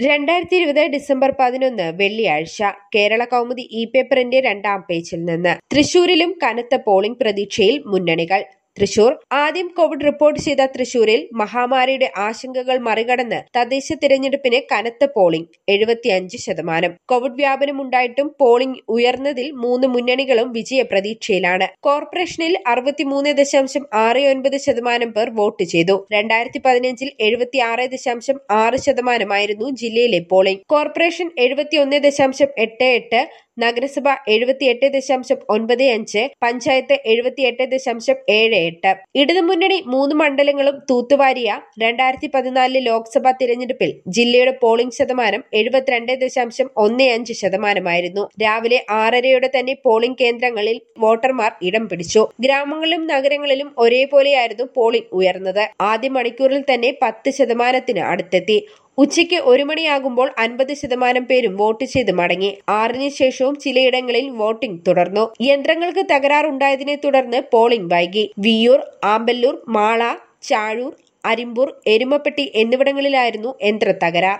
രണ്ടായിരത്തി ഇരുപത് ഡിസംബർ പതിനൊന്ന് വെള്ളിയാഴ്ച കേരള കൗമുദി ഇ പേപ്പറിന്റെ രണ്ടാം പേജിൽ നിന്ന് തൃശൂരിലും കനത്ത പോളിംഗ് പ്രതീക്ഷയിൽ മുന്നണികൾ തൃശൂർ ആദ്യം കോവിഡ് റിപ്പോർട്ട് ചെയ്ത തൃശൂരിൽ മഹാമാരിയുടെ ആശങ്കകൾ മറികടന്ന് തദ്ദേശ തിരഞ്ഞെടുപ്പിന് കനത്ത പോളിംഗ് എഴുപത്തിയഞ്ച് ശതമാനം കോവിഡ് വ്യാപനം ഉണ്ടായിട്ടും പോളിംഗ് ഉയർന്നതിൽ മൂന്ന് മുന്നണികളും വിജയ പ്രതീക്ഷയിലാണ് കോർപ്പറേഷനിൽ അറുപത്തിമൂന്ന് ദശാംശം ആറ് ഒൻപത് ശതമാനം പേർ വോട്ട് ചെയ്തു രണ്ടായിരത്തി പതിനഞ്ചിൽ എഴുപത്തിയാറ് ദശാംശം ആറ് ശതമാനമായിരുന്നു ജില്ലയിലെ പോളിംഗ് കോർപ്പറേഷൻ എഴുപത്തിയൊന്ന് ദശാംശം എട്ട് എട്ട് നഗരസഭ എഴുപത്തിയെട്ട് ദശാംശം ഒൻപത് അഞ്ച് പഞ്ചായത്ത് എഴുപത്തിയെട്ട് ദശാംശം ഏഴ് എട്ട് ഇടതുമുന്നണി മൂന്ന് മണ്ഡലങ്ങളും തൂത്തുവാരിയ രണ്ടായിരത്തി പതിനാലിലെ ലോക്സഭാ തിരഞ്ഞെടുപ്പിൽ ജില്ലയുടെ പോളിംഗ് ശതമാനം എഴുപത്തിരണ്ട് ദശാംശം ഒന്ന് അഞ്ച് ശതമാനമായിരുന്നു രാവിലെ ആറരയോടെ തന്നെ പോളിംഗ് കേന്ദ്രങ്ങളിൽ വോട്ടർമാർ ഇടം പിടിച്ചു ഗ്രാമങ്ങളിലും നഗരങ്ങളിലും ഒരേപോലെയായിരുന്നു പോളിംഗ് ഉയർന്നത് ആദ്യ മണിക്കൂറിൽ തന്നെ പത്ത് ശതമാനത്തിന് അടുത്തെത്തി ഉച്ചയ്ക്ക് ഒരു മണിയാകുമ്പോൾ അൻപത് ശതമാനം പേരും വോട്ട് ചെയ്ത് മടങ്ങി ആറിന് ശേഷവും ചിലയിടങ്ങളിൽ വോട്ടിംഗ് തുടർന്നു യന്ത്രങ്ങൾക്ക് തകരാറുണ്ടായതിനെ തുടർന്ന് പോളിംഗ് വൈകി വിയൂർ ആമ്പല്ലൂർ മാള ചാഴൂർ അരിമ്പൂർ എരുമപ്പെട്ടി എന്നിവിടങ്ങളിലായിരുന്നു യന്ത്ര തകരാർ